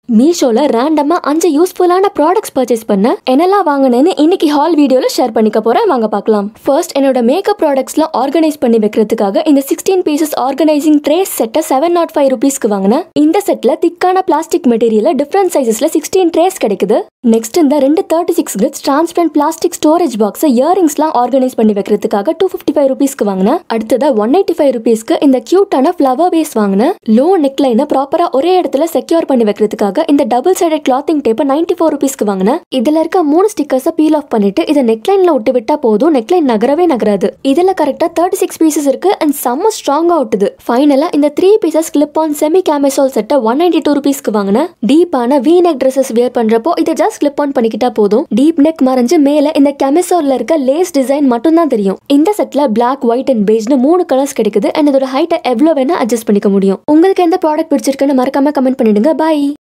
மீஷோல ரேண்டமா அஞ்சு யூஸ்ஃபுல்லான ப்ராடக்ட்ஸ் பர்ச்சேஸ் பண்ண என்னெல்லாம் வாங்கினேன்னு இன்னைக்கு ஹால் வீடியோல ஷேர் பண்ணிக்க போறேன் வாங்க பார்க்கலாம் ஃபர்ஸ்ட் என்னோட மேக்கப் ப்ராடக்ட்ஸ்லாம் ஆர்கனைஸ் பண்ணி வைக்கிறதுக்காக இந்த சிக்ஸ்டீன் பீசஸ் ஆர்கனைசிங் ட்ரேஸ் செட்டை செவன் நாட் ஃபைவ் ருபீஸ்க்கு வாங்கினேன் இந்த செட்ல திக்கான பிளாஸ்டிக் மெட்டீரியல டிஃப்ரெண்ட் சைசஸ்ல சிக்ஸ்டீன் ட்ரேஸ் கிடைக்குது நெக்ஸ்ட் இந்த ரெண்டு thirty six grids transparent plastic storage box இயரிங்ஸ்லாம் ஆர்கனைஸ் பண்ணி வைக்கிறதுக்காக டூ ஃபிஃப்டி ஃபைவ் ருபீஸ்க்கு வாங்கினேன் அடுத்ததா ஒன் எயிட்டி ஃபைவ் ருபீஸ்க்கு இந்த கியூட்டான ஃப்ளவர் பேஸ் வாங்கினேன் லோ நெக்லைனை ப்ராப்பரா ஒரே இடத்துல செக்யூர் பண்ணி வைக்கிறதுக்காக இந்த டபுள் சைடட் கிளாத்திங் டேப்பை நைன்டி ஃபோர் ருபீஸ்க்கு வாங்கினேன் இதுல இருக்க மூணு ஸ்டிக்கர்ஸை பீல் ஆஃப் பண்ணிட்டு இதை நெக்லைன்ல விட்டு விட்டா போதும் நெக்லைன் நகரவே நகராது இதுல கரெக்டா தேர்ட்டி சிக்ஸ் பீசஸ் இருக்கு அண்ட் செம்ம ஸ்ட்ராங்கா ஒட்டுது ஃபைனலா இந்த three pieces clip on semi camisole செட்டை ஒன் நைன்டி டூ ருபீஸ்க்கு வாங்கினேன் டீப்பான வி நெக் ட்ரெஸ்ஸஸ் வியர் பண்றப்போ இதை ஜஸ்ட் கிளிப் ஆன் பண்ணிக்கிட்டா போதும் டீப் நெக் மறைஞ்சு மேல இந்த கேமிசோல்ல இருக்க லேஸ் டிசைன் மட்டும் தான் தெரியும் இந்த செட்ல பிளாக் ஒயிட் அண்ட் பேஜ்னு மூணு கலர்ஸ் கிடைக்குது அண்ட் இதோட ஹைட்டை எவ்வளோ வேணா அட்ஜஸ்ட் பண்ணிக்க முடியும் உங்களுக்கு எந்த ப்ராடக்ட் பிடிச்சிருக்குன்னு மறக்காம கமெண்ட் பண்ணிடுங்க பாய்